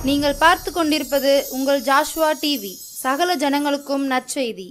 நீங்கள் பார்த்து கொண்டிருப்பது உங்கள் ஜாஷ்வா டிவி சகல ஜனங்களுக்கும் நற்செய்தி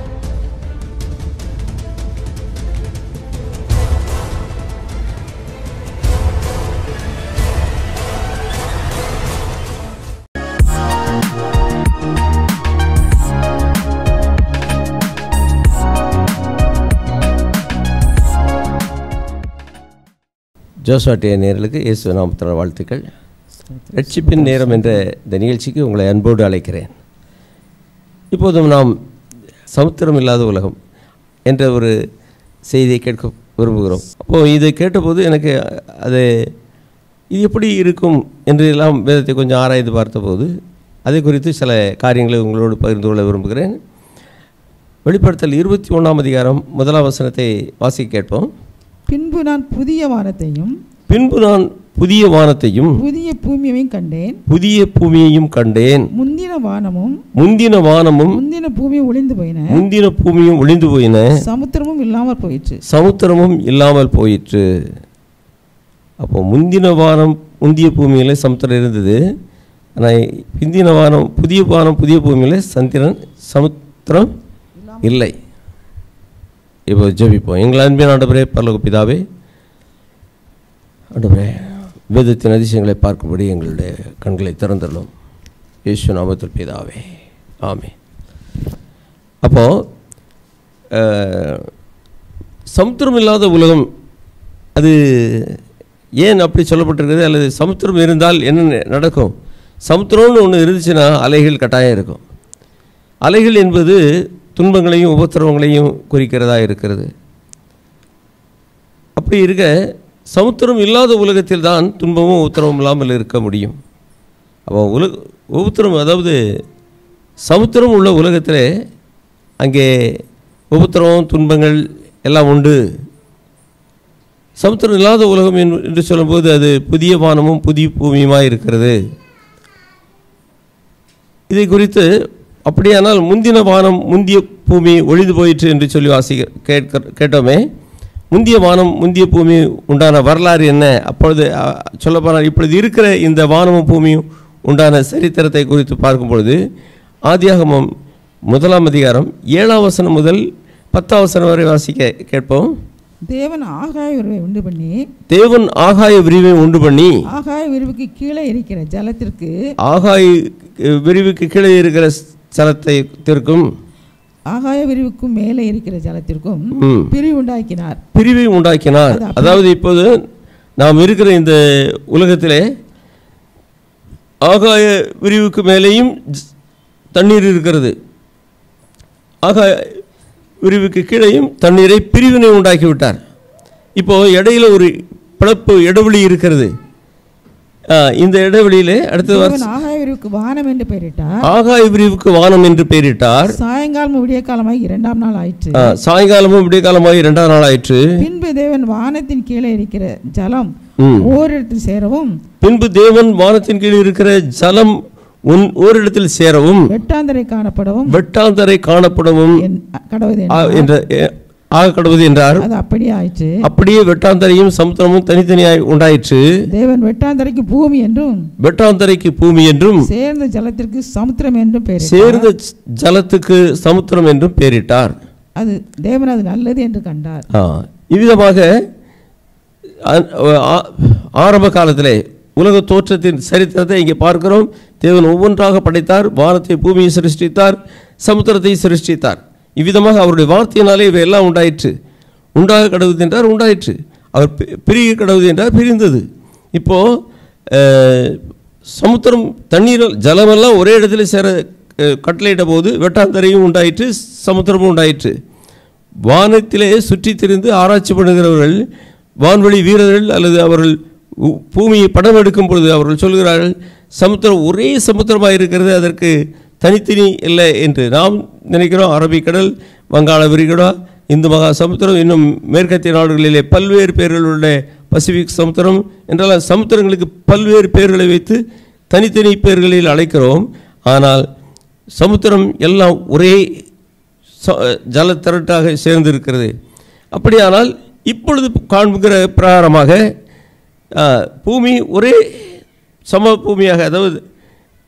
ஜோசாட்டிய நேர்களுக்கு இயேசு நாமத்தின வாழ்த்துக்கள் ரட்சிப்பின் நேரம் என்ற இந்த நிகழ்ச்சிக்கு உங்களை அன்போடு அழைக்கிறேன் இப்போதும் நாம் சமுத்திரம் இல்லாத உலகம் என்ற ஒரு செய்தியை கேட்க விரும்புகிறோம் அப்போது இதை கேட்டபோது எனக்கு அது இது எப்படி இருக்கும் என்று எல்லாம் வேதத்தை கொஞ்சம் ஆராய்ந்து பார்த்தபோது அதை குறித்து சில காரியங்களை உங்களோடு பகிர்ந்து கொள்ள விரும்புகிறேன் வெளிப்படுத்தல் இருபத்தி ஒன்றாம் அதிகாரம் முதலாம் வசனத்தை வாசிக்க கேட்போம் பின்பு நான் புதிய வானத்தையும் பின்பு நான் புதிய வானத்தையும் புதிய பூமியையும் கண்டேன் புதிய பூமியையும் கண்டேன் முந்தின வானமும் முந்தின வானமும் முந்தின பூமியும் ஒளிந்து போயின முந்தின பூமியும் ஒளிந்து போயின சமுத்திரமும் இல்லாமற் போயிற்று சமுத்திரமும் இல்லாமல் போயிற்று அப்போ முந்தின வானம் முந்திய பூமியில் சமுத்திரம் இருந்தது ஆனால் பிந்தின வானம் புதிய வானம் புதிய பூமியில் சந்திரன் சமுத்திரம் இல்லை இப்போ ஜெபிப்போம் எங்கள் அன்பின் ஆண்டவரே பரலோக பிதாவே ஆண்டவரே வேதத்தின் அதிசயங்களை பார்க்கும்படி எங்களுடைய கண்களை திறந்துள்ளோம் இயேசு நாமத்தில் பிதாவே ஆமே அப்போது சமுத்திரம் இல்லாத உலகம் அது ஏன் அப்படி சொல்லப்பட்டிருக்கிறது அல்லது சமுத்திரம் இருந்தால் என்ன நடக்கும் சமுத்திரம்னு ஒன்று இருந்துச்சுன்னா அலைகள் கட்டாயம் இருக்கும் அலைகள் என்பது துன்பங்களையும் உபத்திரவங்களையும் குறிக்கிறதா இருக்கிறது அப்படி இருக்க சமுத்திரம் இல்லாத உலகத்தில் தான் துன்பமும் உத்தரவும் இல்லாமல் இருக்க முடியும் அப்போ உலக உபத்திரம் அதாவது சமுத்திரம் உள்ள உலகத்தில் அங்கே உபத்திரவம் துன்பங்கள் எல்லாம் உண்டு சமுத்திரம் இல்லாத உலகம் என்று என்று சொல்லும்போது அது புதிய வானமும் புதிய பூமியுமாக இருக்கிறது இதை குறித்து அப்படியானால் முந்தின வானம் முந்திய பூமி ஒழிந்து போயிற்று என்று சொல்லி வாசிக்க கேட்க கேட்டோமே முந்திய வானம் முந்திய பூமி உண்டான வரலாறு என்ன அப்பொழுது சொல்லப்போனால் இப்பொழுது இருக்கிற இந்த வானமும் பூமியும் உண்டான சரித்திரத்தை குறித்து பார்க்கும் பொழுது ஆதியாகமம் முதலாம் அதிகாரம் ஏழாம் வசனம் முதல் பத்தாம் வசனம் வரை வாசிக்க கேட்போம் தேவன் ஆகாய விரிவை உண்டு பண்ணி தேவன் ஆகாய விரிவை உண்டு பண்ணி ஆகாய விரிவுக்கு கீழே இருக்கிற ஜலத்திற்கு ஆகாய விரிவுக்கு கீழே இருக்கிற ஸ்தலத்திற்கும் ஆகாய விரிவுக்கும் மேலே இருக்கிற ஜலத்திற்கும் ம், பிரிவு உண்டாக்கினார் பிரிவை உண்டாக்கினார் அது அப்படி- அதாவது இப்போது நாம் இருக்கிற இந்த உலகத்திலே ஆகாய விரிவுக்கு மேலேயும் ஜ- தண்ணீர் இருக்கிறது ஆகாய விரிவுக்கு கீழேயும் தண்ணீரை பிரிவினை உண்டாக்கி விட்டார் இப்போ இடையில ஒரு பிளப்பு இடைவெளி இருக்கிறது ஆ, இந்த இடைவெளியிலே அடுத்தது வர- தேவன் ஆகாய விரிவுக்கு வானம் என்று பெயரிட்டார் ஆகாய விரிவுக்கு வானம் என்று பெயரிட்டார் சாயங்காலம் விடிய காலமாய் இரண்டாம் நாள் ஆயிற்று ஆ, சாயங்காலமும் விடிய காலமாகி இரண்டாம் நாள் ஆயிற்று பின்பு தேவன் வானத்தின் கீழே இருக்கிற ஜலம் ம். ஓரிடத்தில் சேரவும் பின்பு தேவன் வானத்தின் கீழ் இருக்கிற ஜலம் உன் ஓரிடத்தில் சேரவும் வெட்டாந்தரை காணப்படவும் வெட்டாந்தரை காணப்படவும் என்- கடவுது ஆ, என்றார். என்ற எ- ஆக கடவுது என்றார் அது அப்படியே ஆயிற்று அப்படியே வெட்டாந்தரையும் சமுத்திரமும் தனித்தனியாய் உண்டாயிற்று தேவன் வெட்டாந்தரைக்கு பூமி என்றும் வெட்டாந்தரைக்கு பூமி என்றும் சேர்ந்த ஜலத்திற்கு சமுத்திரம் என்றும் பெயர் சேர்ந்த ஜலத்துக்கு சமுத்திரம் என்றும் பெயரிட்டார் அது தேவன் அது நல்லது என்று கண்டார் ஆ, இவ்விதமாக அ- ஆ- ஆரம்ப காலத்திலே உலக தோற்றத்தின் சரித்திரத்தை இங்கே பார்க்கிறோம் தேவன் ஒவ்வொன்றாக படைத்தார் வானத்தை பூமியை சிருஷ்டித்தார் சமுத்திரத்தை சிருஷ்டித்தார் இவ்விதமாக அவருடைய வார்த்தையினாலே இவை எல்லாம் உண்டாயிற்று உண்டாக கடவுது என்றார் உண்டாயிற்று அவர் பி- பிரிய கடவுது என்றார் பிரிந்தது இப்போ அஹ், சமுத்திரம் தண்ணீர் ஜலமெல்லாம் ஒரே இடத்துல சேர அஹ், கட்டளையிட்ட போது வெட்டாந்தரையும் உண்டாயிற்று சமுத்திரமும் உண்டாயிற்று வானத்திலே சுற்றித் திரிந்து ஆராய்ச்சி பண்ணுகிறவர்கள் வான்வழி வீரர்கள் அல்லது அவர்கள் உ- பூமியை படம் எடுக்கும் பொழுது அவர்கள் சொல்கிறார்கள் சமுத்திரம் ஒரே சமுத்திரமாக இருக்கிறது அதற்கு தனித்தனி இல்லை என்று நாம் நினைக்கிறோம் அரபிக்கடல் வங்காள விரிகுடா இந்து மகா சமுத்திரம் இன்னும் மேற்கத்திய நாடுகளிலே பல்வேறு பெயர்களுள்ள பசிபிக் சமுத்திரம் என்றால் சமுத்திரங்களுக்கு பல்வேறு பெயர்களை வைத்து தனித்தனி பெயர்களில் அழைக்கிறோம் ஆனால் சமுத்திரம் எல்லாம் ஒரே ச- ஜலத்திரட்டாக சேர்ந்திருக்கிறது அப்படியானால் இப்பொழுது காண்கிற பிரகாரமாக ஆ, பூமி ஒரே சம பூமியாக அதாவது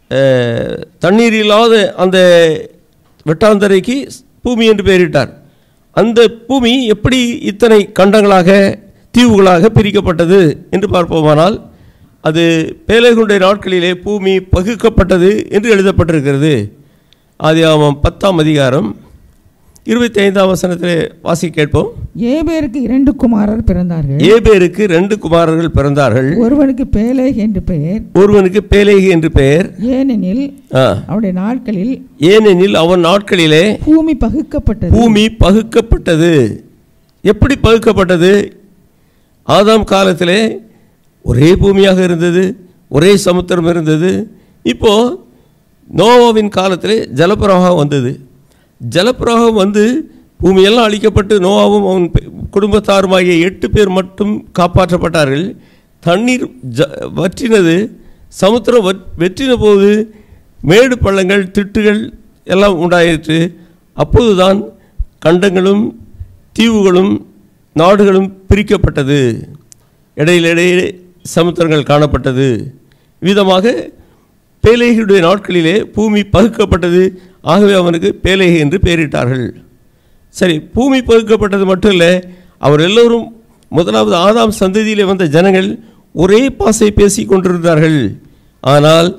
அஹ், தண்ணீர் இல்லாத அந்த வெட்டாந்தரைக்கு பூமி என்று பெயரிட்டார் அந்த பூமி எப்படி இத்தனை கண்டங்களாக தீவுகளாக பிரிக்கப்பட்டது என்று பார்ப்போமானால் அது பேலேகுடைய நாட்களிலே பூமி பகுக்கப்பட்டது என்று எழுதப்பட்டிருக்கிறது ஆதியாகமம் பத்தாம் அதிகாரம் இருபத்தி ஐந்தாம் வசனத்திலே வாசி கேட்போம் ஏபேருக்கு இரண்டு குமாரர் பிறந்தார்கள் ஏபேருக்கு ரெண்டு குமாரர்கள் பிறந்தார்கள் ஒருவனுக்கு பேலேக் என்று பெயர் ஒருவனுக்கு பேலேகி என்று பெயர் ஏனெனில் ஆ, அவருடைய நாட்களில் ஏனெனில் அவன் நாட்களிலே பூமி பகுக்கப்பட்டது பூமி பகுக்கப்பட்டது எப்படி பகுக்கப்பட்டது ஆதாம் காலத்திலே ஒரே பூமியாக இருந்தது ஒரே சமுத்திரம் இருந்தது இப்போ நோவாவின் காலத்திலே ஜலப்பிரவாகம் வந்தது ஜலப்பிரவாகம் வந்து பூமியெல்லாம் அழிக்கப்பட்டு நோவாவும் அவன் பெ- குடும்பத்தாருமாகிய எட்டு பேர் மட்டும் காப்பாற்றப்பட்டார்கள் தண்ணீர் ஜ வற்றினது சமுத்திரம் வற் வெற்றின போது மேடு பள்ளங்கள் திட்டுகள் எல்லாம் உண்டாயிற்று அப்போதுதான் கண்டங்களும் தீவுகளும் நாடுகளும் பிரிக்கப்பட்டது இடையில இடையே சமுத்திரங்கள் காணப்பட்டது விதமாக பேலேகியுடைய நாட்களிலே பூமி பகுக்கப்பட்டது ஆகவே அவனுக்கு பேலேகி என்று பெயரிட்டார்கள் சரி பூமி பகுக்கப்பட்டது மட்டும் இல்லை அவர் எல்லோரும் முதலாவது ஆதாம் சந்ததியிலே வந்த ஜனங்கள் ஒரே பாசை பேசி கொண்டிருந்தார்கள் ஆனால்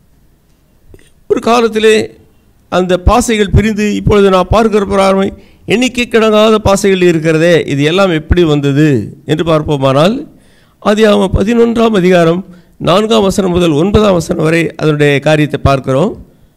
ஒரு காலத்திலே அந்த பாசைகள் பிரிந்து இப்பொழுது நான் பார்க்கிற பிரார்மை எண்ணிக்கை கிடங்காத பாசைகள் இருக்கிறதே இது எல்லாம் எப்படி வந்தது என்று பார்ப்போமானால் ஆதியாகமம் பதினொன்றாம் அதிகாரம் நான்காம் வசனம் முதல் ஒன்பதாம் வசனம் வரை அதனுடைய காரியத்தை பார்க்கிறோம்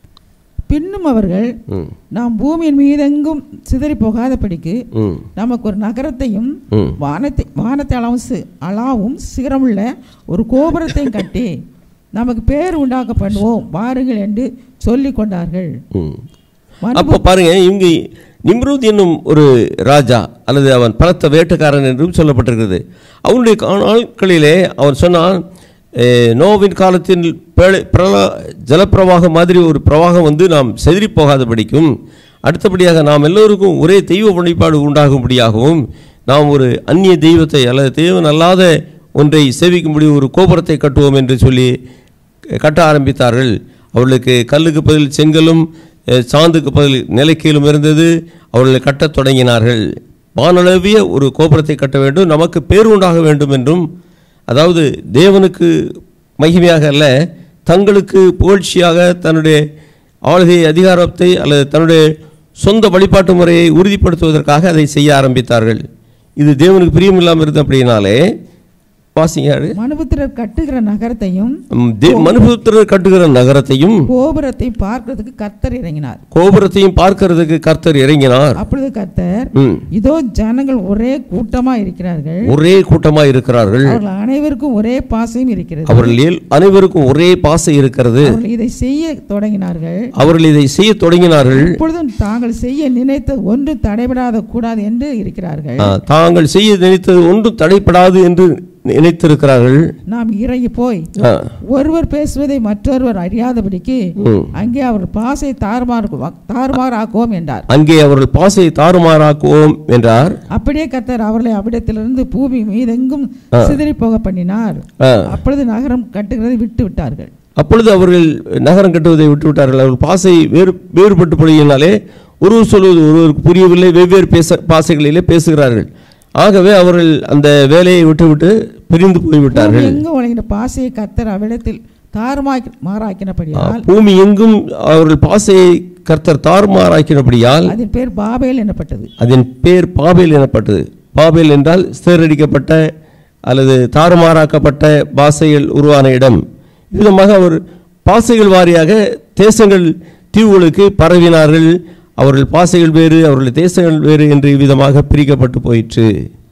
பின்னும் அவர்கள் ம் நாம் பூமியின் மீதெங்கும் சிதறி போகாதபடிக்கு ம் நமக்கு ஒரு நகரத்தையும் ம் வானத்தை வானத்தை அளவும் சி- அளாவும் சிகரமுள்ள ஒரு கோபுரத்தையும் கட்டி நமக்கு பேர் உண்டாக்க பண்ணுவோம் வாருங்கள் என்று சொல்லிக் கொண்டார்கள் ம் மனு- அப்போ பாருங்க இங்கு நிம்ரூத் என்னும் ஒரு ராஜா அல்லது அவன் பலத்த வேட்டைக்காரன் என்றும் சொல்லப்பட்டிருக்கிறது அவனுடைய கா- நாட்களிலே அவன் சொன்னான் "ஏ, நோவின் காலத்தில் பேழை பிரள ஜலப்பிரவாகம் மாதிரி ஒரு பிரவாகம் வந்து நாம் செதறி போகாதபடிக்கும் அடுத்தபடியாக நாம் எல்லோருக்கும் ஒரே தெய்வ வழிபாடு உண்டாகும்படியாகவும் நாம் ஒரு அந்நிய தெய்வத்தை அல்லது தெய்வம் அல்லாத ஒன்றை சேவிக்கும்படி ஒரு கோபுரத்தை கட்டுவோம் என்று சொல்லி கட்ட ஆரம்பித்தார்கள் அவர்களுக்கு கல்லுக்கு பதில் செங்கலும் அஹ், சாந்துக்கு பதில் நிலைக்கீழும் இருந்தது அவர்கள் கட்டத் தொடங்கினார்கள் வானளவிய ஒரு கோபுரத்தை கட்ட வேண்டும் நமக்கு பேர் உண்டாக வேண்டும் என்றும் அதாவது தேவனுக்கு மகிமையாக அல்ல தங்களுக்கு புகழ்ச்சியாக தன்னுடைய ஆளுகை அதிகாரத்தை அல்லது தன்னுடைய சொந்த வழிபாட்டு முறையை உறுதிப்படுத்துவதற்காக அதை செய்ய ஆரம்பித்தார்கள் இது தேவனுக்கு பிரியமில்லாமல் இருந்த அப்படின்னாலே வாசிங்காரு மனுபுத்திரர் கட்டுகிற நகரத்தையும் மனுபுத்திரர் கட்டுகிற நகரத்தையும் கோபுரத்தையும் பார்க்கிறதுக்கு கர்த்தர் இறங்கினார் கோபுரத்தையும் பார்க்கிறதுக்கு கர்த்தர் இறங்கினார் அப்பொழுது கர்த்தர் ம். இதோ ஜனங்கள் ஒரே கூட்டமா இருக்கிறார்கள் ஒரே கூட்டமாய் இருக்கிறார்கள் அவர்கள் அனைவருக்கும் ஒரே பாசையும் இருக்கிறது அவர்கள் ஏல்- அனைவருக்கும் ஒரே பாசை இருக்கிறது அவர்கள் இதை செய்ய தொடங்கினார்கள் அவர்கள் இதை செய்ய தொடங்கினார்கள் இப்பொழுதும் தாங்கள் செய்ய நினைத்த ஒன்று தடைபடாத கூடாது என்று இருக்கிறார்கள் ஆ, தாங்கள் செய்ய நினைத்தது ஒன்றும் தடைப்படாது என்று நினைத்திருக்கிறார்கள் நாம் இறங்கி போய் ஆ, ஒருவர் பேசுவதை மற்றொருவர் அறியாதபடிக்கு ம். அங்கே அவர் பாசை தாறுமாறு தாறுமாறாக்குவோம் என்றார் அங்கே அவர்கள் பாசை தாறுமாறாக்குவோம் என்றார் அப்படியே கர்த்தர் அவர்களை அவ்விடத்திலிருந்து பூமி மீதெங்கும் சிதறி போக பண்ணினார் ஆ. அப்பொழுது நகரம் கட்டுகிறதை விட்டு விட்டார்கள் அப்பொழுது அவர்கள் நகரம் கட்டுவதை விட்டுவிட்டார்கள் அவர்கள் பாசை வேறு வேறுபட்டு போயினாலே ஒருவர் சொல்வது ஒருவருக்கு புரியவில்லை வெவ்வேறு பேச பாசைகளிலே பேசுகிறார்கள் ஆகவே அவர்கள் அந்த வேலையை விட்டுவிட்டு பிரிந்து போய்விட்டார்கள் எங்கு உலகின பாசையை கர்த்தர் அவ்விடத்தில் தாறுமாக்கி மாறாக்கினபடியால் பூமி எங்கும் அவர்கள் பாசையை கர்த்தர் தாறுமாறாக்கினபடியால் அதன் பேர் பாபேல் எனப்பட்டது அதன் பேர் பாபேல் எனப்பட்டது பாபேல் என்றால் சிதறடிக்கப்பட்ட அல்லது தாறுமாறாக்கப்பட்ட பாசைகள் உருவான இடம் விதமாக அவர் பாசைகள் வாரியாக தேசங்கள் தீவுகளுக்கு பரவினார்கள் அவர்கள் பாசைகள் வேறு அவர்கள் தேசங்கள் வேறு என்று விதமாக பிரிக்கப்பட்டு போயிற்று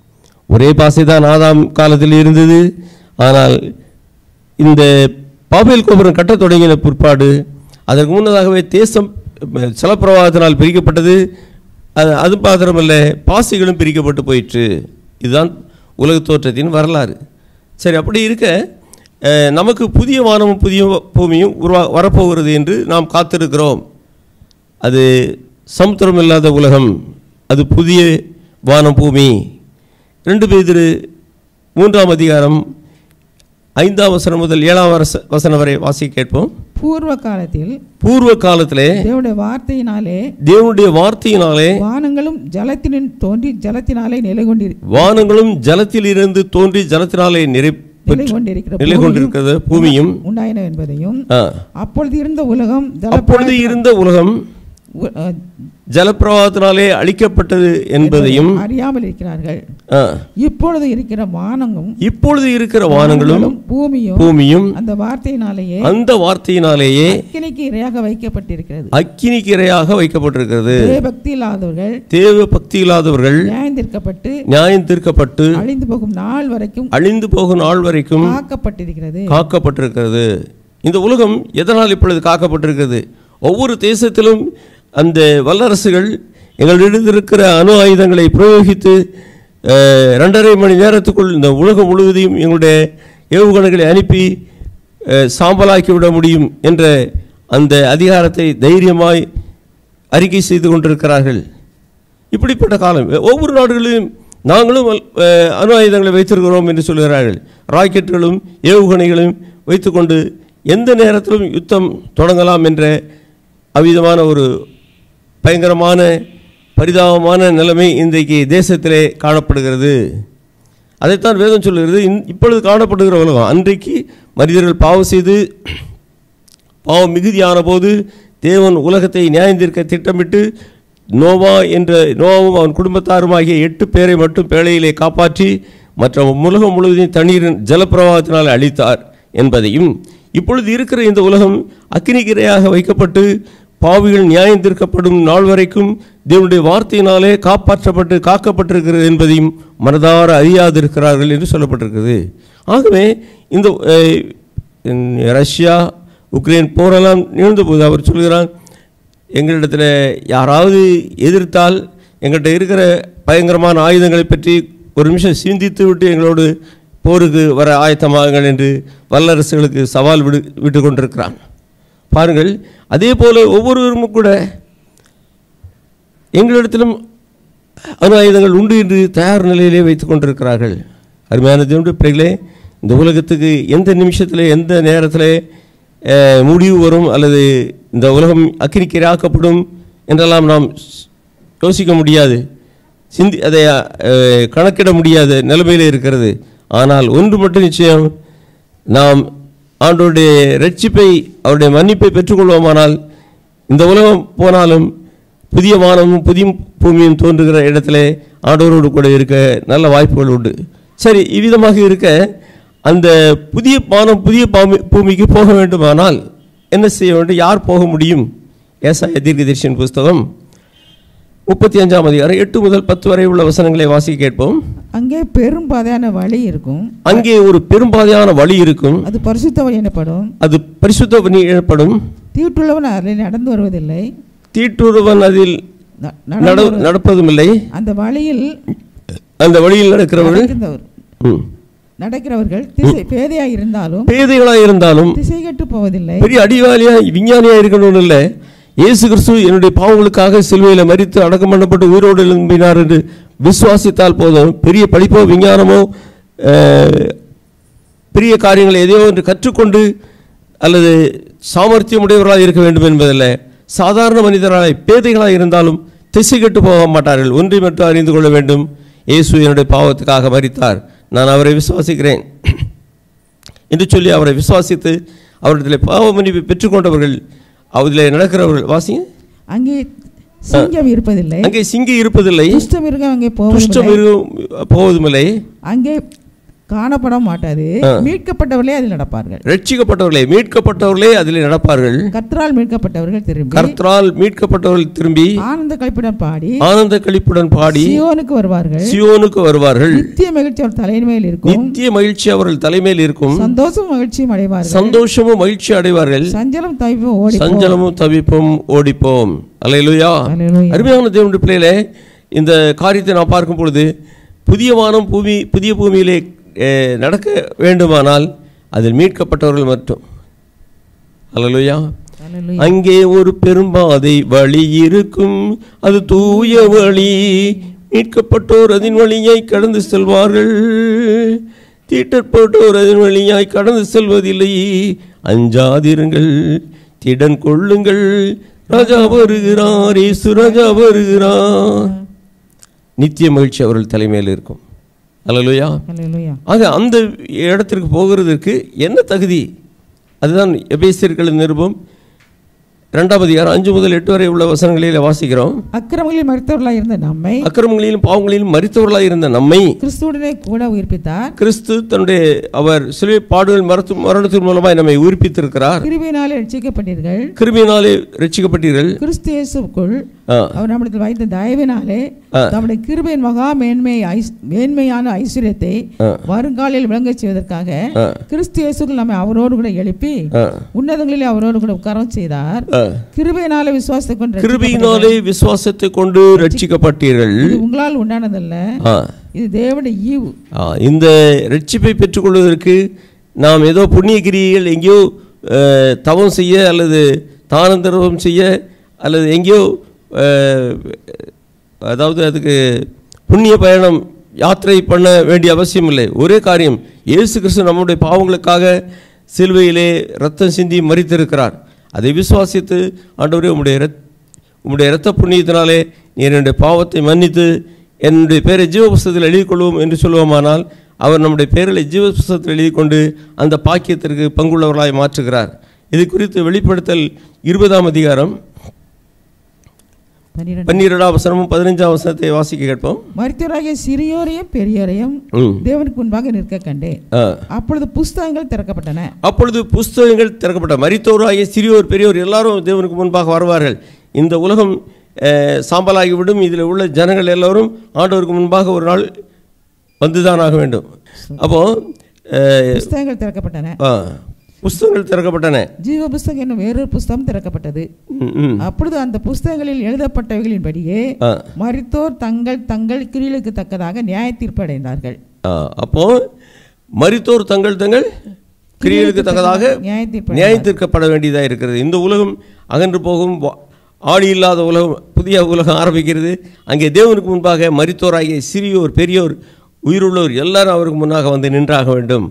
ஒரே பாசை தான் ஆதாம் காலத்தில் இருந்தது ஆனால் இந்த பாபேல் கோபுரம் கட்டத் தொடங்கின பிற்பாடு அதற்கு முன்னதாகவே தேசம் அஹ், ஜலப்பிரவாகத்தினால் பிரிக்கப்பட்டது அது அது மாத்திரமல்ல பாசைகளும் பிரிக்கப்பட்டு போயிற்று இதுதான் உலகத் தோற்றத்தின் வரலாறு சரி அப்படி இருக்க அஹ், நமக்கு புதிய வானமும் புதிய பூமியும் உருவா வரப்போகிறது என்று நாம் காத்திருக்கிறோம் அது சமுத்திரம் இல்லாத உலகம் அது புதிய வானம் பூமி ரெண்டு பேதிரு மூன்றாம் அதிகாரம் ஐந்தாம் வசனம் முதல் ஏழாம் வச வசனம் வரை வாசி கேட்போம் பூர்வ காலத்தில் பூர்வ காலத்திலே தேவனுடைய வார்த்தையினாலே தேவனுடைய வார்த்தையினாலே வானங்களும் ஜலத்தினின் தோன்றி ஜலத்தினாலே நிலை கொண்டிரு வானங்களும் ஜலத்தில் இருந்து தோன்றி ஜலத்தினாலே நிறை நிலை கொண்டிருக்கிற நிலை கொண்டிருக்கிறது பூமியும் உண்டாயின என்பதையும் ஆ. அப்பொழுது இருந்த உலகம் ஜல அப்பொழுது இருந்த உலகம் உ- அஹ், ஜலப்பிரவாகத்தினாலே அழிக்கப்பட்டது என்பதையும் அறியாமல் இருக்கிறார்கள் ஆ, இப்பொழுது இருக்கிற வானங்களும் இப்பொழுது இருக்கிற வானங்களும் பூமியும் பூமியும் அந்த வார்த்தையினாலேயே அந்த வார்த்தையினாலேயே அக்கினிக்கு இரையாக வைக்கப்பட்டிருக்கிறது அக்கினிக்கு இரையாக வைக்கப்பட்டிருக்கிறது பக்தி இல்லாதவர்கள் தேவ பக்தி இல்லாதவர்கள் நியாயந்திருக்கப்பட்டு நியாயம் தீர்க்கப்பட்டு அழிந்து போகும் நாள் வரைக்கும் அழிந்து போகும் நாள் வரைக்கும் காக்கப்பட்டிருக்கிறது காக்கப்பட்டிருக்கிறது இந்த உலகம் எதனால் இப்பொழுது காக்கப்பட்டிருக்கிறது ஒவ்வொரு தேசத்திலும் அந்த வல்லரசுகள் எங்களிடம் இருக்கிற அணு ஆயுதங்களை பிரயோகித்து அஹ், ரெண்டரை மணி நேரத்துக்குள் இந்த உலகம் முழுவதையும் எங்களுடைய ஏவுகணைகளை அனுப்பி அஹ், சாம்பலாக்கி விட முடியும் என்ற அந்த அதிகாரத்தை தைரியமாய் அறிக்கை செய்து கொண்டிருக்கிறார்கள் இப்படிப்பட்ட காலம் ஒவ்வொரு நாடுகளிலும் நாங்களும் அஹ், அணு ஆயுதங்களை வைத்திருக்கிறோம் என்று சொல்கிறார்கள் ராக்கெட்டுகளும் ஏவுகணைகளையும் வைத்துக்கொண்டு எந்த நேரத்திலும் யுத்தம் தொடங்கலாம் என்ற அவ்விதமான ஒரு பயங்கரமான பரிதாபமான நிலைமை இன்றைக்கு தேசத்திலே காணப்படுகிறது அதைத்தான் வேதம் சொல்லுகிறது இன்- இப்பொழுது காணப்படுகிற உலகம் அன்றைக்கு மனிதர்கள் பாவம் செய்து பாவம் மிகுதியான போது தேவன் உலகத்தை நியாயந்திருக்க திட்டமிட்டு நோவா என்ற நோவாவும் அவன் குடும்பத்தாருமாகிய எட்டு பேரை மட்டும் பேழையிலே காப்பாற்றி மற்ற உலகம் முழுவதையும் தண்ணீரின் ஜலப்பிரவாகத்தினால் அழித்தார் என்பதையும் இப்பொழுது இருக்கிற இந்த உலகம் அக்கினிக்கிரையாக வைக்கப்பட்டு பாவிகள் நியாயந்திருக்கப்படும் நாள் வரைக்கும் தேவனுடைய வார்த்தையினாலே காப்பாற்றப்பட்டு காக்கப்பட்டிருக்கிறது என்பதையும் மனதார அறியாதிருக்கிறார்கள் என்று சொல்லப்பட்டிருக்கிறது ஆகவே இந்த அஹ், இந்த ரஷ்யா உக்ரைன் போரெல்லாம் நிகழ்ந்த போது அவர் சொல்கிறான் எங்களிடத்தில் யாராவது எதிர்த்தால் எங்கள்கிட்ட இருக்கிற பயங்கரமான ஆயுதங்களை பற்றி ஒரு நிமிஷம் சிந்தித்து விட்டு எங்களோடு போருக்கு வர ஆயத்தமாகுங்கள் என்று வல்லரசுகளுக்கு சவால் விடு விட்டு கொண்டிருக்கிறான் பாருங்கள் அதே போல ஒவ்வொருவரும் கூட எங்களிடத்திலும் அணு ஆயுதங்கள் உண்டு என்று தயார் நிலையிலே வைத்துக் கொண்டிருக்கிறார்கள் அருமையான தேவனுடைய பிள்ளைகளே இந்த உலகத்துக்கு எந்த நிமிஷத்தில் எந்த நேரத்தில் அஹ், முடிவு வரும் அல்லது இந்த உலகம் அக்கினிக்கிராக்கப்படும் என்றெல்லாம் நாம் யோசிக்க முடியாது சிந்தி அதை அஹ், கணக்கிட முடியாத நிலைமையில் இருக்கிறது ஆனால் ஒன்று மட்டும் நிச்சயம் நாம் ஆண்டோருடைய ரட்சிப்பை அவருடைய மன்னிப்பை பெற்றுக்கொள்வோமானால் இந்த உலகம் போனாலும் புதிய வானமும் புதிய பூமியும் தோன்றுகிற இடத்திலே ஆண்டவரோடு கூட இருக்க நல்ல வாய்ப்புகள் உண்டு சரி இவ்விதமாக இருக்க அந்த புதிய வானம் புதிய பாமி பூமிக்கு போக வேண்டுமானால் என்ன செய்ய வேண்டும் யார் போக முடியும் ஏசாய தீர்க்கதரிசன புஸ்தகம் முப்பத்தி அஞ்சாம் அதிகாரம் எட்டு முதல் பத்து வரை உள்ள வசனங்களை வாசிக்க கேட்போம் அங்கே பெரும் பாதையான வழி இருக்கும் அங்கே ஒரு பெரும்பாதையான வழி இருக்கும் அது பரிசுத்த வழி எனப்படும் அது பரிசுத்த வழி எனப்படும் தீட்டுள்ளவன் அதில் நடந்து வருவதில்லை தீட்டுருவன் அதில் ந- நட நடந்து நடப்பதும் இல்லை அந்த வழியில் அந்த வழியில் நடக்கிறவர்கள் நடக்கிறவர் ம், நடக்கிறவர்கள் திசை பேதையாக இருந்தாலும் பேதைகளாக இருந்தாலும் திசை கெட்டு போவதில்லை பெரிய அடிவாளியா விஞ்ஞானியா இருக்கணும்னு இல்லை இயேசு கிறிஸ்து என்னுடைய பாவங்களுக்காக சிலுவையில் மரித்து அடக்கம் பண்ணப்பட்டு உயிரோடு எழும்பினார் என்று விசுவாசித்தால் போதும் பெரிய படிப்போ விஞ்ஞானமோ அஹ், பெரிய காரியங்களை எதையோ என்று கற்றுக்கொண்டு அல்லது சாமர்த்தியம் உடையவர்களாக இருக்க வேண்டும் என்பதல்ல சாதாரண மனிதர்களாய் பேதைகளாக இருந்தாலும் திசை கெட்டு போக மாட்டார்கள் ஒன்றை மட்டும் அறிந்து கொள்ள வேண்டும் இயேசு என்னுடைய பாவத்துக்காக மரித்தார் நான் அவரை விசுவாசிக்கிறேன் என்று சொல்லி அவரை விசுவாசித்து அவரிடத்தில் பாவ மன்னிப்பை பெற்றுக்கொண்டவர்கள் அதில் நடக்கிறவர்கள் வாசிங்க அங்கே சிங்கம் இருப்பதில்லை அங்கே சிங்கி இருப்பதில்லை துஷ்ட மிருகம் அங்கே துஷ்ட போவதில்லை மிருகம் போவதுமில்லை அங்கே காணப்பட மாட்டாது ஆ. மீட்கப்பட்டவர்களே அதில் நடப்பார்கள் ரட்சிக்கப்பட்டவர்களே மீட்கப்பட்டவர்களே அதில் நடப்பார்கள் கர்த்தரால் மீட்கப்பட்டவர்கள் திரும்பி கர்த்தரால் மீட்கப்பட்டவர்கள் திரும்பி ஆனந்த கழிப்பிடம் பாடி ஆனந்த கழிப்புடன் பாடி சியோனுக்கு வருவார்கள் சியோனுக்கு வருவார்கள் நித்திய மகிழ்ச்சி அவர் தலைமையில் இருக்கும் நித்திய மகிழ்ச்சி அவர்கள் தலைமையில் இருக்கும் சந்தோஷம் மகிழ்ச்சியும் அடைவார்கள் சந்தோஷமும் மகிழ்ச்சி அடைவார்கள் சஞ்சலம் தவிப்பும் ஓடி சஞ்சலமும் தவிப்பும் ஓடிப்போம் அல்லேலூயா அல்லேலூயா. அருமையான தேவனுடைய பிள்ளைகளே இந்த காரியத்தை நான் பார்க்கும் பொழுது புதிய வானம் பூமி புதிய பூமியிலே அஹ், நடக்க வேண்டுமானால் அதில் மீட்கப்பட்டவர்கள் மட்டும் அல்லேலூயா அல்லேலூயா. அங்கே ஒரு பெரும்பாதை வழி இருக்கும் அது தூய வழி மீட்கப்பட்டோர் அதன் வழியாய் கடந்து செல்வார்கள் தீட்டப்பட்டோர் அதன் வழியாய் கடந்து செல்வதில்லை அஞ்சாதிருங்கள் திடன் கொள்ளுங்கள் ராஜா வருகிறார் இயேசு ராஜா வருகிறார் நித்திய மகிழ்ச்சி அவர்கள் தலைமையில் இருக்கும் அல்லலுயா அல்லேலூயா ஆக அந்த இடத்திற்கு போகிறதற்கு என்ன தகுதி அதுதான் எபேசியர்களின் நிருபம் இரண்டாம் அதிகாரம் அஞ்சு முதல் எட்டு வரை உள்ள வசனங்களில் வாசிக்கிறோம் அக்கிரமங்களில் மறித்தவர்களாக இருந்த நம்மை அக்கிரமங்களிலும் பாவங்களிலும் மறித்தவர்களாய் இருந்த நம்மை கிறிஸ்துவுடனே கூட உயிர்ப்பித்தார் கிறிஸ்து தன்னுடைய அவர் சிலுவை பாடுகள் மரத்து மரணத்தின் மூலமாய் நம்மை உயிர்ப்பித்திருக்கிறார் கிருபையினாலே ரட்சிக்கப்பட்டீர்கள் கிருமியினாலே ரட்சிக்கப்பட்டீர்கள் கிறிஸ்து இயேசுக்குள் ஆ, அவர் நம்மிடத்தில் வைத்த தயவினாலே நம்முடைய கிருபையின் மகா மேன்மை ஐஸ்- மேன்மையான ஐஸ்வர்யத்தை வருங்காலில் விளங்கச் செய்வதற்காக கிறிஸ்து இயேசுக்குள் நம்மை அவரோடு கூட எழுப்பி ஆ, உன்னதங்களிலே அவரோடு கூட உட்காரம் செய்தார் ஆ. கிருபையினாலே விசுவாசத்தை கொண்டு கிருபையினாலே விசுவாசத்தை கொண்டு ரட்சிக்கப்பட்டீர்கள் இது உங்களால் உண்டானதல்ல ஆ, இது தேவனுடைய ஈவு ஆ, இந்த ரட்சிப்பை பெற்றுக்கொள்வதற்கு நாம் ஏதோ புண்ணிய கிரியைகள் எங்கேயோ அஹ், தவம் செய்ய அல்லது தானந்தரவம் செய்ய அல்லது எங்கேயோ அஹ், அதாவது அதுக்கு புண்ணிய பயணம் யாத்திரை பண்ண வேண்டிய அவசியம் இல்லை ஒரே காரியம் இயேசு கிறிஸ்து நம்முடைய பாவங்களுக்காக சிலுவையிலே ரத்தம் சிந்தி மறித்திருக்கிறார் அதை விசுவாசித்து ஆண்டவரே உம்முடைய ரத் உம்முடைய இரத்த புண்ணியத்தினாலே நீர் என்னுடைய பாவத்தை மன்னித்து என்னுடைய பேரை ஜீவ புஸ்தகத்தில் எழுதி கொள்வோம் என்று சொல்லுவோமானால் அவர் நம்முடைய பேர்களை ஜீவ புஸ்தகத்தில் எழுதி கொண்டு அந்த பாக்கியத்திற்கு பங்குள்ளவர்களாய் மாற்றுகிறார் இது குறித்து வெளிப்படுத்தல் இருபதாம் அதிகாரம் பன்னிரண்டு பன்னிரெண்டாம் வசனமும் பதினஞ்சாம் வசனத்தை வாசிக்க கேட்போம் மருத்துவராகிய சிறியோரையும் பெரியோரையும் ம். தேவனுக்கு முன்பாக நிற்க கண்டேன் ஆ. அப்பொழுது புஸ்தகங்கள் திறக்கப்பட்டன அப்பொழுது புஸ்தகங்கள் திறக்கப்பட்ட மரித்தோராகிய சிறியோர் பெரியோர் எல்லாரும் தேவனுக்கு முன்பாக வருவார்கள் இந்த உலகம் அஹ், சாம்பலாகிவிடும் இதில் உள்ள ஜனங்கள் எல்லோரும் ஆண்டவருக்கு முன்பாக ஒரு நாள் வந்துதான் ஆக வேண்டும் அப்போ அஹ், புஸ்தகங்கள் திறக்கப்பட்டன ஆ, புஸ்தகங்கள் திறக்கப்பட்டன ஜீவ புஸ்தகம் என்னும் வேறொரு புஸ்தகம் திறக்கப்பட்டது ம், ம். அப்பொழுது அந்த புஸ்தகங்களில் எழுதப்பட்டவைகளின்படியே ஆ, மரித்தோர் தங்கள் தங்கள் கிரிகளுக்கு தக்கதாக நியாய தீர்ப்பு அடைந்தார்கள் ஆ, அப்போ மரித்தோர் தங்கள் தங்கள் கிரியைகளுக்கு தக்கதாக நியாய தீர்ப்பு நியாயத்திற்கப்பட வேண்டியதாக இருக்கிறது இந்த உலகம் அகன்று போகும் வா- ஆளி இல்லாத உலகம் புதிய உலகம் ஆரம்பிக்கிறது அங்கே தேவனுக்கு முன்பாக மரித்தோராகிய சிறியோர் பெரியோர் உயிருள்ளோர் எல்லாரும் அவருக்கு முன்னாக வந்து நின்றாக வேண்டும்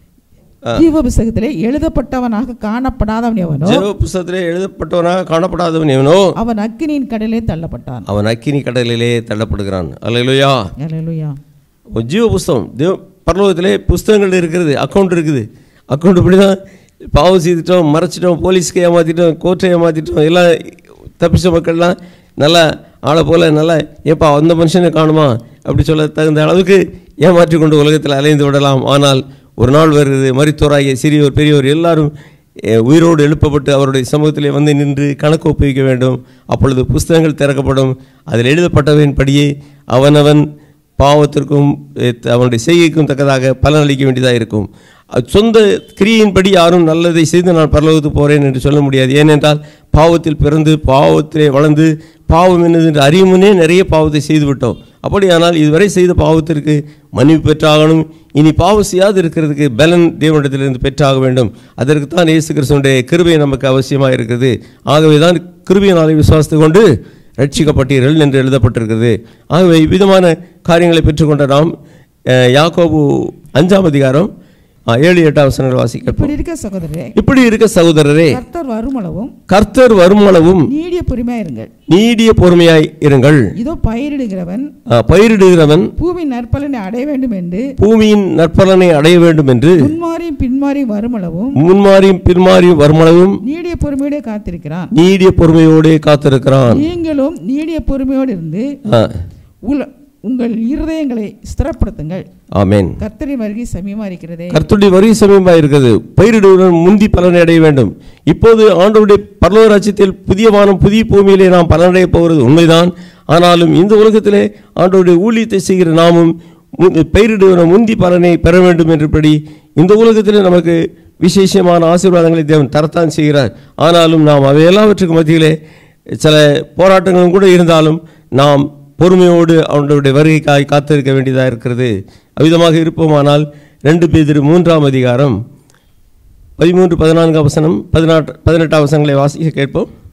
ஜீவ புஸ்தகத்திலே எழுதப்பட்டவனாக காணப்படாதவன் எவனோ ஜெப புஸ்தகத்திலே எழுதப்பட்டவனாக காணப்படாதவன் எவனோ அவன் அக்கினியின் கடலே தள்ளப்பட்டான் அவன் அக்கினி கடலிலே தள்ளப்படுகிறான் அல்லையா அல்லேலூயா ஒரு ஜீவ புஸ்தகம் தேவ பரலோகத்திலே புஸ்தகங்கள் இருக்கிறது அக்கௌண்ட் இருக்குது அக்கௌண்ட் இப்படி தான் பாவம் செய்துட்டோம் மறைச்சிட்டோம் போலீஸ்க்கு ஏமாற்றிட்டோம் கோர்ட்டை ஏமாற்றிட்டோம் எல்லாம் தப்பிச்ச மக்கள்லாம் நல்லா ஆளை போல் நல்லா ஏப்பா அந்த மனுஷனை காணுமா அப்படி சொல்ல தகுந்த அளவுக்கு ஏமாற்றி கொண்டு உலகத்தில் அலைந்து விடலாம் ஆனால் ஒரு நாள் வருகிறது மரித்தோராகிய சிறியோர் பெரியோர் எல்லாரும் அஹ், உயிரோடு எழுப்பப்பட்டு அவருடைய சமூகத்திலே வந்து நின்று கணக்கு ஒப்புவிக்க வேண்டும் அப்பொழுது புஸ்தகங்கள் திறக்கப்படும் அதில் எழுதப்பட்டவன்படியே அவனவன் பாவத்திற்கும் அஹ், அவனுடைய செய்கைக்கும் தக்கதாக பலன் அளிக்க வேண்டியதாக இருக்கும் அது சொந்த கிரியின்படி யாரும் நல்லதை செய்து நான் பரலோகத்துக்கு போகிறேன் என்று சொல்ல முடியாது ஏனென்றால் பாவத்தில் பிறந்து பாவத்திலே வளர்ந்து பாவம் என்னது என்று அறியும் முன்னே நிறைய பாவத்தை செய்து விட்டோம் அப்படியானால் இதுவரை செய்த பாவத்திற்கு மன்னிப்பு பெற்றாகணும் இனி பாவம் செய்யாது இருக்கிறதுக்கு பலன் தேவனிடத்திலிருந்து பெற்றாக வேண்டும் அதற்கு தான் இயேசு கிறிஸ்துவனுடைய கிருபை நமக்கு அவசியமாக இருக்கிறது ஆகவே தான் கிருபையினாலே விசுவாசத்தை கொண்டு ரட்சிக்கப்பட்டீர்கள் என்று எழுதப்பட்டிருக்கிறது ஆகவே இவ்விதமான காரியங்களை பெற்றுக்கொண்ட நாம் அஹ், யாக்கோபு அஞ்சாம் அதிகாரம் அஹ், ஏழு எட்டாம் வசனங்கள் வாசிக்க இப்படி இருக்க சகோதரரே இப்படி இருக்க சகோதரரே கர்த்தர் வருமளவும் கர்த்தர் வருமளவும் நீடிய பொறுமையா இருங்கள் நீடிய பொறுமையாய் இருங்கள் இதோ பயிரிடுகிறவன் அஹ், பயிரிடுகிறவன் பூமியின் நற்பலனை அடைய வேண்டும் என்று பூமியின் நற்பலனை அடைய வேண்டும் என்று முன்மாறியும் பின்மாறியும் வருமளவும் முன்மாறியும் பின்மாறியும் வருமளவும் நீடிய பொறுமையோட காத்திருக்கிறான் நீடிய பொறுமையோடே காத்திருக்கிறான் நீங்களும் நீடிய பொறுமையோடு இருந்து அஹ், உல உங்கள் இருதயங்களை ஸ்திரப்படுத்துங்கள் ஆமென் கர்த்தரின் வருகை சமயமா இருக்கிறதே கர்த்தருடைய வரி சமயமாக இருக்கிறது பயிரிடுவதுடன் முந்தி பலனை அடைய வேண்டும் இப்போது ஆண்டவருடைய பரலோக ராஜ்யத்தில் புதிய வானம் புதிய பூமியிலே நாம் பலனடைய போகிறது உண்மைதான் ஆனாலும் இந்த உலகத்திலே ஆண்டவருடைய ஊழியத்தை செய்கிற நாமும் மு- பயிரிடுவன முந்தி பலனை பெற வேண்டும் என்றபடி இந்த உலகத்திலே நமக்கு விசேஷமான ஆசீர்வாதங்களை தேவன் தரத்தான் செய்கிறார் ஆனாலும் நாம் அவை எல்லாவற்றுக்கு மத்தியிலே சில போராட்டங்களும் கூட இருந்தாலும் நாம் பொறுமையோடு அவனுடைய வருகைக்காய் காத்திருக்க வேண்டியதாக இருக்கிறது அவ்விதமாக இருப்போமானால் ரெண்டு பேதிரு மூன்றாம் அதிகாரம் பதிமூன்று பதினான்காம் வசனம் பதினாட்டு பதினெட்டாம் வசனங்களை வாசிக்க கேட்போம்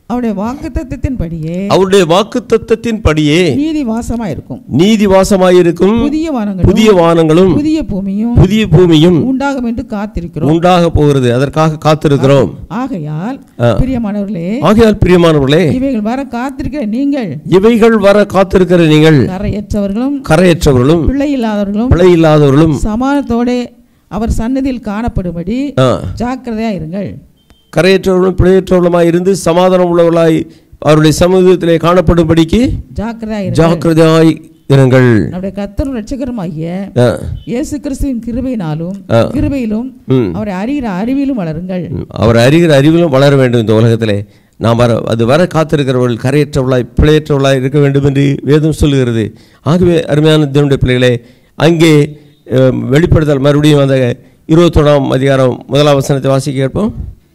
அவருடைய வாக்குத்தத்தத்தின்படியே அவருடைய வாக்கு தத்தத்தின் படியே நீதி வாசமா இருக்கும் நீதி வாசமாயிருக்கும் புதிய வானங்களும் புதிய வானங்களும் புதிய பூமியும் புதிய பூமியும் உண்டாகும் என்று காத்திருக்கிறோம் உண்டாக போகிறது அதற்காக காத்திருக்கிறோம் ஆகையால் ஆ. பிரியமானவர்களே ஆகையால் பிரியமானவர்களே இவைகள் வர காத்திருக்கிற நீங்கள் இவைகள் வர காத்திருக்கிற நீங்கள் கரையற்றவர்களும் கரையற்றவர்களும் பிள்ளை இல்லாதவர்களும் பிழை இல்லாதவர்களும் சமானத்தோட அவர் சன்னதியில் காணப்படும்படி ஆ, ஜாக்கிரதையா இருங்கள் கரையற்றவர்களும் பிழையற்றவர்களுமாய் இருந்து சமாதானம் உள்ளவர்களாய் அவருடைய சமூகத்திலே காணப்படும்படிக்கு ஜாக்கிரதையா இருங்கள் ஜாக்கிரதையாய் இருங்கள் நம்முடைய கத்தரும் ரட்சகருமாகிய ஆ, இயேசு கிறிஸ்துவின் கிருபையினாலும் ஆ. கிருபையிலும் ம். அவரை அறிகிற அறிவிலும் வளருங்கள் அவர் அறிகிற அறிவிலும் வளர வேண்டும் இந்த உலகத்திலே நாம் வர அது வர காத்திருக்கிறவர்கள் கரையற்றவர்களாய் பிழையற்றவர்களாய் இருக்க வேண்டும் என்று வேதம் சொல்லுகிறது ஆகவே அருமையான தேவனுடைய பிள்ளைகளே அங்கே அஹ், வெளிப்படுத்தல் மறுபடியும் அந்த இருபத்தொன்னாம் அதிகாரம் முதலாம் வசனத்தை வாசிக்க கேட்போம்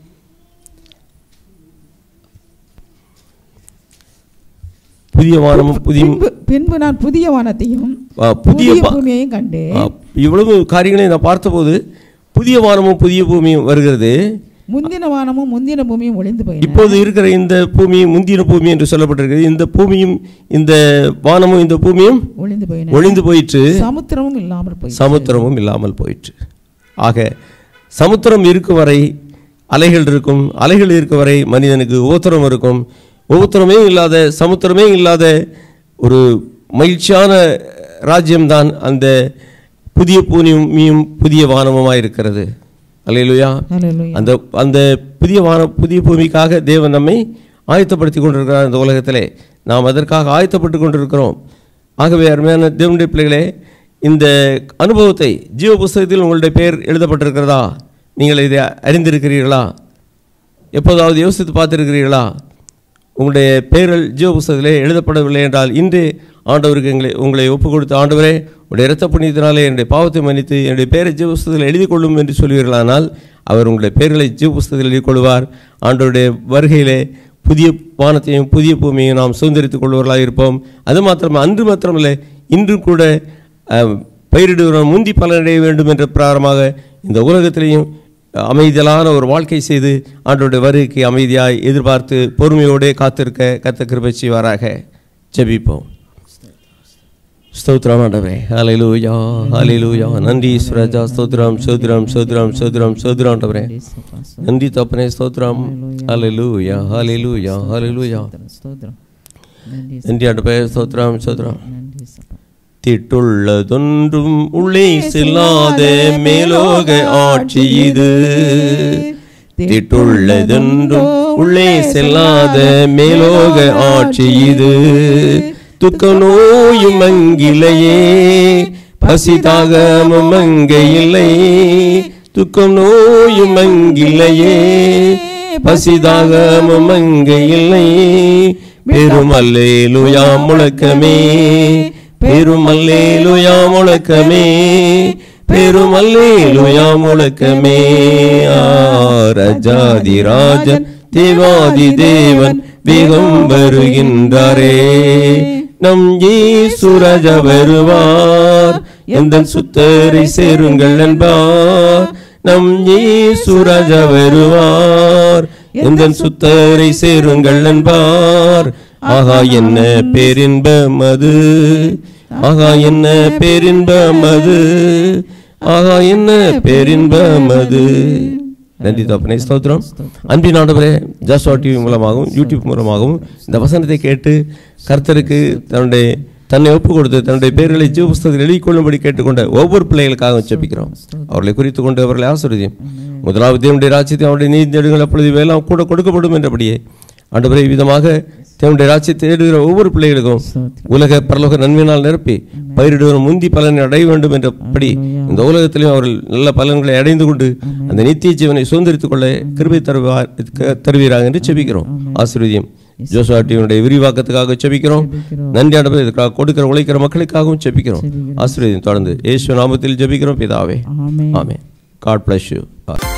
புதிய வானமும் புதிய பின்பு பின்பு நான் புதிய வானத்தையும் ஆ, புதிய புதிய பா- பூமியையும் கண்டேன் ஆ, இவ்வளவு காரியங்களை நான் பார்த்தபோது புதிய வானமும் புதிய பூமியும் வருகிறது முந்தின வானமும் முந்தின பூமியும் ஒளிந்து போயின இப்போது இருக்கிற இந்த பூமி முந்தின பூமி என்று சொல்லப்பட்டிருக்கிறது இந்த பூமியும் இந்த வானமும் இந்த பூமியும் ஒளிந்து போயின ஒளிந்து போயிற்று சமுத்திரமும் இல்லாமல் போய் சமுத்திரமும் இல்லாமல் போயிற்று ஆக சமுத்திரம் இருக்கும் வரை அலைகள் இருக்கும் அலைகள் இருக்கும் வரை மனிதனுக்கு உபத்திரம் இருக்கும் உபத்திரமே இல்லாத சமுத்திரமே இல்லாத ஒரு மகிழ்ச்சியான ராஜ்யம்தான் அந்த புதிய பூமியும் புதிய வானமுமாய் இருக்கிறது அல்லேலூயா ஹalleluya அந்த அந்த புதிய வான புதிய பூமிக்காக தேவன் நம்மை ஆயத்தப்படுத்தி கொண்டிருக்கிறார் இந்த உலகத்திலே நாம் அதற்காக ஆயத்தப்பட்டு கொண்டிருக்கிறோம் ஆகவே அருமையான தேவனுடைய பிள்ளைகளே இந்த அனுபவத்தை ஜீவ புஸ்தகத்தில் உங்களுடைய பெயர் எழுதப்பட்டிருக்கிறதா நீங்கள் இதை அறிந்திருக்கிறீர்களா எப்போதாவது யோசித்து பார்த்திருக்கிறீர்களா உங்களுடைய பெயர்கள் ஜீவ புஸ்தகத்திலே எழுதப்படவில்லை என்றால் இன்று ஆண்டவருக்கு எங்களை உங்களை ஒப்பு கொடுத்த ஆண்டவரே உடைய இரத்த புண்ணியத்தினாலே என்னுடைய பாவத்தை மன்னித்து என்னுடைய பெயரை ஜீவ புஸ்தகத்தில் எழுதி கொள்ளும் என்று சொல்வீர்களானால் அவர் உங்களுடைய பெயர்களை ஜீவ புஸ்தகத்தில் எழுதி கொள்வார் ஆண்டவருடைய வருகையிலே புதிய வானத்தையும் புதிய பூமியையும் நாம் சுதந்திரித்துக் கொள்வர்களாக இருப்போம் அது மாத்திரம் அன்று மாத்திரமல்ல இன்றும் கூட அஹ், பயிரிடுகிறோம் முந்தி பலனடைய வேண்டும் என்ற பிரகாரமாக இந்த உலகத்திலேயும் அமைதியான ஒரு வாழ்க்கை செய்து ஆண்டோடைய வருகைக்கு அமைதியாய் எதிர்பார்த்து பொறுமையோடே காத்திருக்க கத்த கிருபை செய்வாராக ஜெபிப்போம் ஸ்தோத்திரம் ஆண்டவரே ஹalleluya ஹalleluya நன்றி சுரஜா ஸ்தோத்திரம் ஸ்தோத்திரம் ஸ்தோத்திரம் ஸ்தோத்திரம் ஸ்தோத்திரம் ஆண்டவரே நன்றி தப்பனே ஸ்தோத்திரம் ஹalleluya ஹalleluya ஹalleluya ஸ்தோத்திரம் நன்றி நன்றி ஆண்டவரே ஸ்தோத்திரம் ஸ்தோத்திரம் நன்றி சப்பா திட்டுள்ளதொன்றும் உள்ளே செல்லாத மேலோக ஆட்சி இது திட்டுள்ளதொன்றும் உள்ளே செல்லாத மேலோக ஆட்சி இது துக்க நோயும் அங்கிலையே பசிதாகமும் அங்கே இல்லை துக்கம் நோயும் அங்கில்லையே பசிதாகமும் அங்கே இல்லை பெருமல்லேலுயா முழக்கமே பெருமல்லேலுயா முழக்கமே பெருமல்லேலுயா முழக்கமே ஆ, ராஜாதி ராஜன் தேவாதி தேவன் வேகம் வருகின்றாரே நம் இயேசு ராஜா வருவார் எந்த சுத்தரை சேருங்கள் என்பார் நம் இயேசு ராஜா வருவார் எந்த சுத்தரை சேருங்கள் என்பார் ஆகா என்ன பேரின்பம் அது ஆகா என்ன பேரின்பம் அது ஆகா என்ன பேரின்பம் அது நன்றி தப்பனே ஸ்தோத்திரம் அன்பின் ஆண்டவரே ஜாஸ்வா டிவி மூலமாகவும் யூடியூப் மூலமாகவும் இந்த வசனத்தை கேட்டு கர்த்தருக்கு தன்னுடைய தன்னை ஒப்பு கொடுத்து தன்னுடைய பேர்களை ஜீவ புஸ்தகத்தில் எழுதிக் கொள்ளும்படி கேட்டுக்கொண்ட ஒவ்வொரு பிள்ளைகளுக்காகவும் ஜெபிக்கிறோம் அவர்களை குறித்து கொண்டு அவர்களை ஆசிரியம் முதலாவது தேவனுடைய ராஜ்யத்தை அவருடைய நீதி தேடுங்கள் அப்பொழுது வேலாம் கூட கொடுக்கப்படும் என்றபடியே ஆண்டவரே விதமாக தேவனுடைய ராஜ்யத்தை தேடுகிற ஒவ்வொரு பிள்ளைகளுக்கும் உலக பரலோக நன்மையினால் நிரப்பி பயிரிடுகிற முந்தி பலனை அடைய வேண்டும் என்றபடி இந்த உலகத்திலும் அவர்கள் நல்ல பலன்களை அடைந்து கொண்டு அந்த நித்திய ஜீவனை சுதந்திரித்துக் கொள்ள கிருபை தருவார் தருவீராக என்று செபிக்கிறோம் ஆசீர்வதியம் ஜோசுவா டிவியுடைய விரிவாக்கத்துக்காக செபிக்கிறோம் நன்றி ஆண்டவரே இதுக்காக கொடுக்கிற உழைக்கிற மக்களுக்காகவும் செபிக்கிறோம் ஆசீர்வதியம் தொடர்ந்து இயேசு நாமத்தில் ஜெபிக்கிறோம் பிதாவே amen amen god bless you